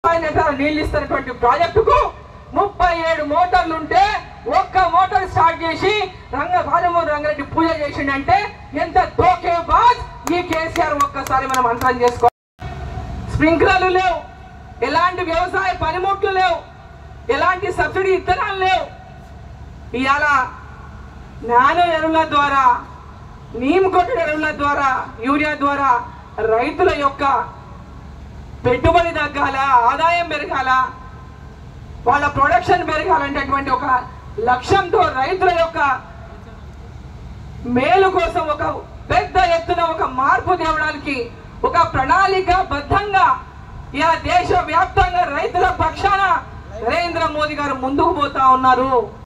నీళ్ళు ఇస్తున్నటువంటి ప్రాజెక్టుకు ముప్పై ఏడు మోటార్లు ఉంటే ఒక్క మోటార్ స్టార్ట్ చేసి రంగ పాలమూరు రంగారెడ్డి పూజ చేసిండంటే ఎంత తోకే బాజ్ ఈ కేసీఆర్ ఒక్కసారి మనం అంతరం చేసుకో స్ప్రింక్లర్లు లేవు ఎలాంటి వ్యవసాయ పనిముట్లు లేవు ఎలాంటి సబ్సిడీ ఇత్తనాలు లేవు ఇవాళ నానో ఎరువుల ద్వారా నీమ్ కొట్టిన ఎరువుల ద్వారా యూరియా ద్వారా రైతుల యొక్క పెట్టుబడి తగ్గాల ఆదాయం పెరగాల వాళ్ళ ప్రొడక్షన్ పెరగాలనేటటువంటి ఒక లక్ష్యంతో రైతుల యొక్క మేలు కోసం ఒక పెద్ద ఎత్తున ఒక మార్పు తేవడానికి ఒక ప్రణాళిక బద్ధంగా ఇలా దేశ వ్యాప్తంగా రైతుల పక్షాన నరేంద్ర మోదీ గారు ముందుకు పోతా ఉన్నారు